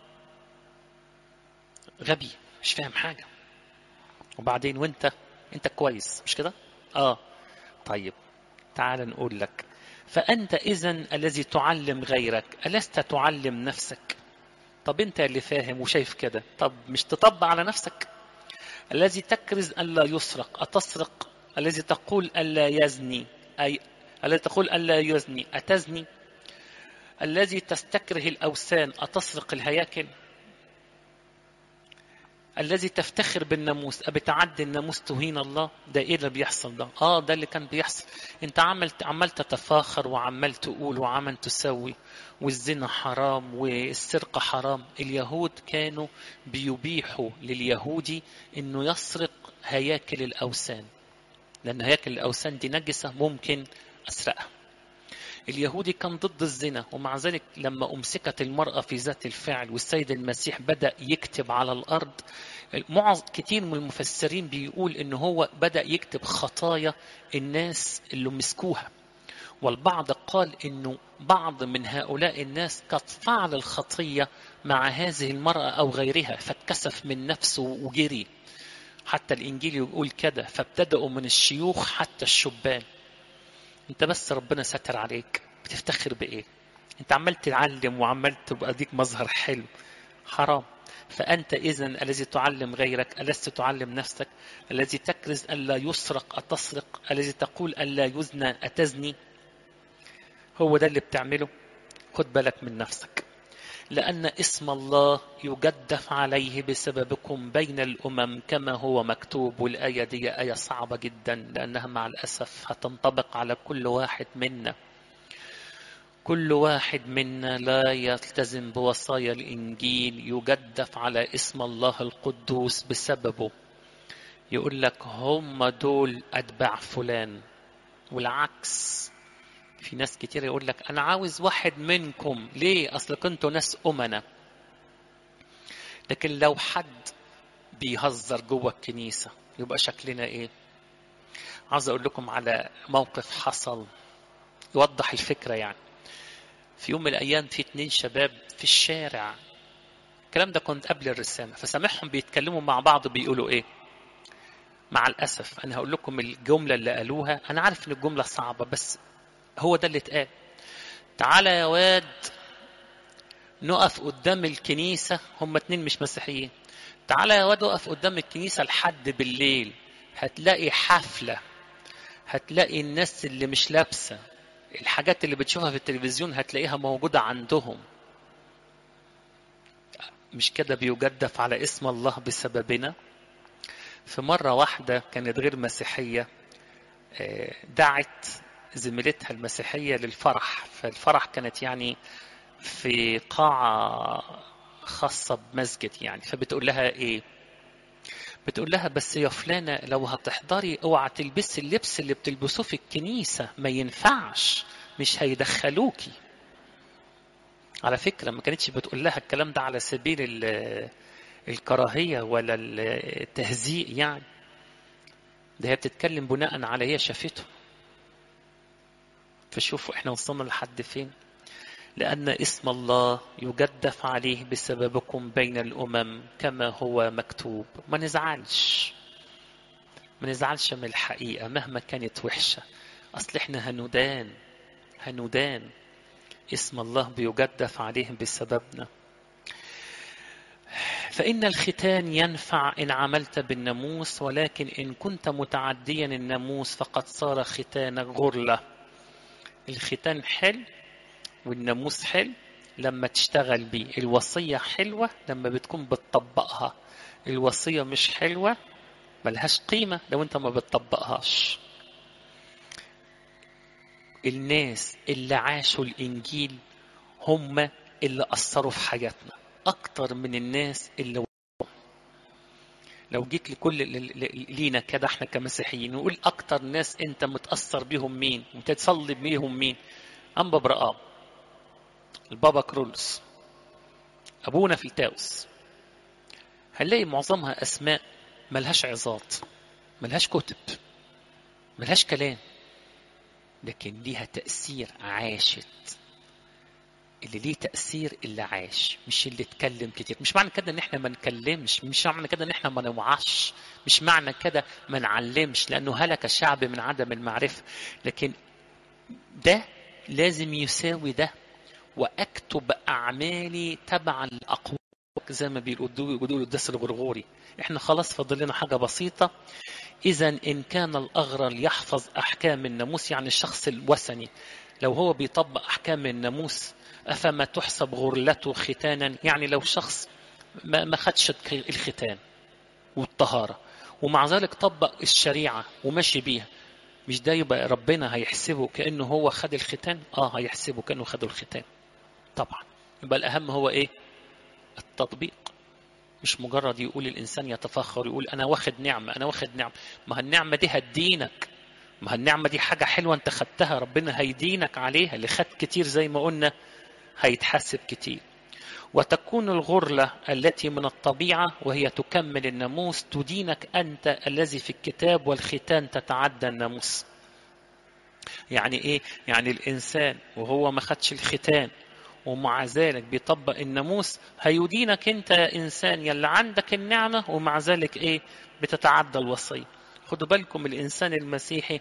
غبي مش فاهم حاجة وبعدين وانت انت كويس مش كده اه طيب تعال نقول لك فأنت إذا الذي تعلم غيرك ألست تعلم نفسك طب أنت اللي فاهم وشايف كده طب مش تطبق على نفسك الذي تكرز ألا يسرق أتسرق الذي تقول ألا يزني أي الذي تقول ألا يزني أتزني الذي تستكره الأوثان أتسرق الهياكل الذي تفتخر بالناموس أبتعدي الناموس تهين الله ده إيه اللي بيحصل ده آه ده اللي كان بيحصل أنت عمل عمال تتفاخر وعمال تقول وعمال تسوي والزنا حرام والسرقة حرام اليهود كانوا بيبيحوا لليهودي أنه يسرق هياكل الأوثان لأن هياكل الأوثان دي نجسة ممكن أسرقها اليهودي كان ضد الزنا ومع ذلك لما أمسكت المرأة في ذات الفعل والسيد المسيح بدأ يكتب على الأرض معظم كتير من المفسرين بيقول إن هو بدأ يكتب خطايا الناس اللي مسكوها والبعض قال إنه بعض من هؤلاء الناس قد فعل الخطية مع هذه المرأة أو غيرها فاتكسف من نفسه وجري حتى الإنجيل يقول كده فابتدأوا من الشيوخ حتى الشبان انت بس ربنا ستر عليك بتفتخر بايه انت عمال تتعلم وعمال تبقى ديك مظهر حلو حرام فأنت إذا الذي تعلم غيرك ألست تعلم نفسك الذي تكرز ألا يسرق أتسرق الذي تقول ألا يزنى أتزني هو ده اللي بتعمله خد بالك من نفسك لأن اسم الله يجدف عليه بسببكم بين الأمم كما هو مكتوب والآية دي آية صعبة جدا لأنها مع الأسف هتنطبق على كل واحد منا كل واحد منا لا يلتزم بوصايا الإنجيل يجدف على اسم الله القدوس بسببه يقول لك هم دول أتباع فلان والعكس في ناس كتير يقول لك انا عاوز واحد منكم ليه اصل كنتوا ناس امنا لكن لو حد بيهزر جوه الكنيسه يبقى شكلنا ايه عاوز اقول لكم على موقف حصل يوضح الفكره يعني في يوم من الايام في اتنين شباب في الشارع الكلام ده كنت قبل الرسالة فسامعهم بيتكلموا مع بعض بيقولوا ايه مع الأسف أنا هقول لكم الجملة اللي قالوها أنا عارف إن الجملة صعبة بس هو ده اللي اتقال تعالى يا واد نقف قدام الكنيسة هم اتنين مش مسيحيين تعالى يا واد اقف قدام الكنيسة لحد بالليل هتلاقي حفلة هتلاقي الناس اللي مش لابسة الحاجات اللي بتشوفها في التلفزيون هتلاقيها موجودة عندهم مش كده بيجدف على اسم الله بسببنا في مرة واحدة كانت غير مسيحية دعت زميلتها المسيحية للفرح فالفرح كانت يعني في قاعة خاصة بمسجد يعني فبتقول لها ايه بتقول لها بس يا فلانة لو هتحضري اوعى تلبسي اللبس اللي بتلبسوه في الكنيسة ما ينفعش مش هيدخلوكي على فكرة ما كانتش بتقول لها الكلام ده على سبيل الكراهية ولا التهزيء يعني ده هي بتتكلم بناء على هي شافته فشوفوا احنا وصلنا لحد فين لأن اسم الله يجدف عليه بسببكم بين الأمم كما هو مكتوب ما نزعلش ما نزعلش من الحقيقة مهما كانت وحشة أصل احنا هندان هندان اسم الله بيجدف عليه بسببنا فإن الختان ينفع إن عملت بالناموس ولكن إن كنت متعديا الناموس فقد صار ختانك غرلة الختان حلو والناموس حلو لما تشتغل بيه الوصية حلوة لما بتكون بتطبقها الوصية مش حلوة ملهاش قيمة لو انت ما بتطبقهاش الناس اللي عاشوا الإنجيل هم اللي أثروا في حياتنا أكتر من الناس اللي لو جيت لكل لينا كده احنا كمسيحيين نقول أكتر ناس أنت متأثر بيهم مين وتتصلي بيهم مين أنبا برقام البابا كرولس أبونا فلتاوس هنلاقي معظمها أسماء ملهاش عظات ملهاش كتب ملهاش كلام لكن ليها تأثير عاشت اللي ليه تأثير اللي عاش مش اللي اتكلم كتير مش معنى كده ان احنا ما نكلمش مش معنى كده ان احنا ما نوعش مش معنى كده ما نعلمش لانه هلك الشعب من عدم المعرفة لكن ده لازم يساوي ده واكتب اعمالي تبعا لاقوال زي ما بيقولوا بيقولوا الدس الغرغوري احنا خلاص فاضل لنا حاجه بسيطه اذا ان كان الاغرل يحفظ احكام الناموس يعني الشخص الوثني لو هو بيطبق احكام الناموس افما تحسب غرلته ختانا يعني لو شخص ما ما خدش الختان والطهاره ومع ذلك طبق الشريعه وماشي بيها مش ده يبقى ربنا هيحسبه كانه هو خد الختان اه هيحسبه كانه خد الختان طبعا يبقى الاهم هو ايه التطبيق مش مجرد يقول الانسان يتفخر يقول انا واخد نعمه انا واخد نعمه ما النعمه دي هتدينك ما النعمه دي حاجه حلوه انت خدتها ربنا هيدينك عليها اللي خد كتير زي ما قلنا هيتحاسب كتير وتكون الغرلة التي من الطبيعة وهي تكمل الناموس تدينك أنت الذي في الكتاب والختان تتعدى الناموس يعني إيه؟ يعني الإنسان وهو ما خدش الختان ومع ذلك بيطبق الناموس هيدينك انت يا انسان يلي عندك النعمه ومع ذلك ايه بتتعدى الوصيه خدوا بالكم الانسان المسيحي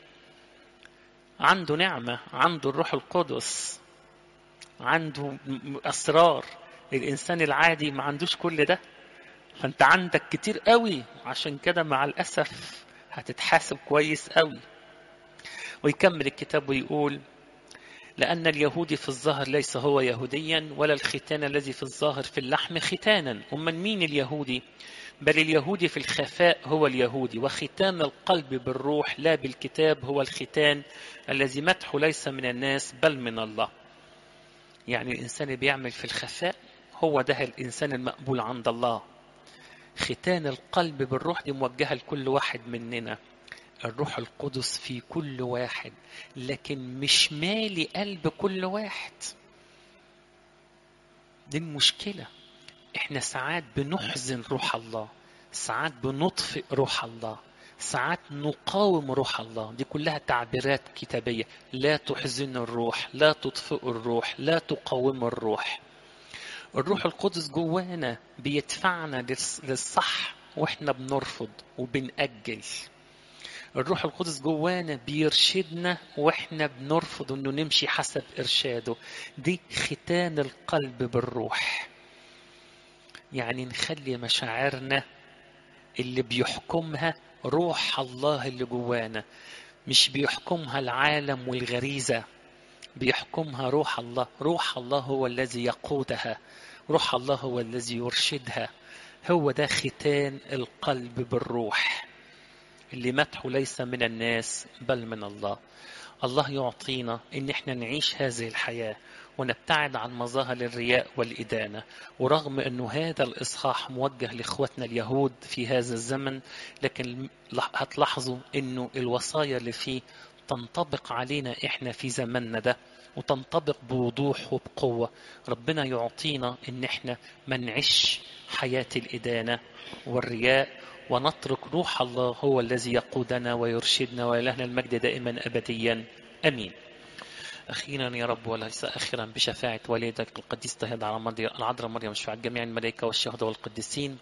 عنده نعمه عنده الروح القدس عنده اسرار الانسان العادي ما عندوش كل ده فانت عندك كتير قوي عشان كده مع الاسف هتتحاسب كويس قوي ويكمل الكتاب ويقول لأن اليهودي في الظاهر ليس هو يهوديا ولا الختان الذي في الظاهر في اللحم ختانا أمن مين اليهودي بل اليهودي في الخفاء هو اليهودي وختان القلب بالروح لا بالكتاب هو الختان الذي مدحه ليس من الناس بل من الله يعني الإنسان اللي بيعمل في الخفاء هو ده الإنسان المقبول عند الله ختان القلب بالروح دي موجهة لكل واحد مننا الروح القدس في كل واحد لكن مش مالي قلب كل واحد دي المشكلة احنا ساعات بنحزن روح الله ساعات بنطفئ روح الله ساعات نقاوم روح الله دي كلها تعبيرات كتابية لا تحزن الروح لا تطفئ الروح لا تقاوم الروح الروح القدس جوانا بيدفعنا للصح واحنا بنرفض وبنأجل الروح القدس جوانا بيرشدنا واحنا بنرفض انه نمشي حسب ارشاده دي ختان القلب بالروح يعني نخلي مشاعرنا اللي بيحكمها روح الله اللي جوانا مش بيحكمها العالم والغريزة بيحكمها روح الله روح الله هو الذي يقودها روح الله هو الذي يرشدها هو ده ختان القلب بالروح اللي مدحه ليس من الناس بل من الله الله يعطينا ان احنا نعيش هذه الحياه ونبتعد عن مظاهر الرياء والإدانة ورغم أنه هذا الإصحاح موجه لإخوتنا اليهود في هذا الزمن لكن هتلاحظوا أنه الوصايا اللي فيه تنطبق علينا إحنا في زماننا ده وتنطبق بوضوح وبقوة ربنا يعطينا أن إحنا ما نعيش حياة الإدانة والرياء ونترك روح الله هو الذي يقودنا ويرشدنا ولهنا المجد دائما أبديا أمين أخيرا يا رب وليس آخرا بشفاعة والدك القديس طه العذراء مريم شفاعة جميع الملائكة والشهداء والقديسين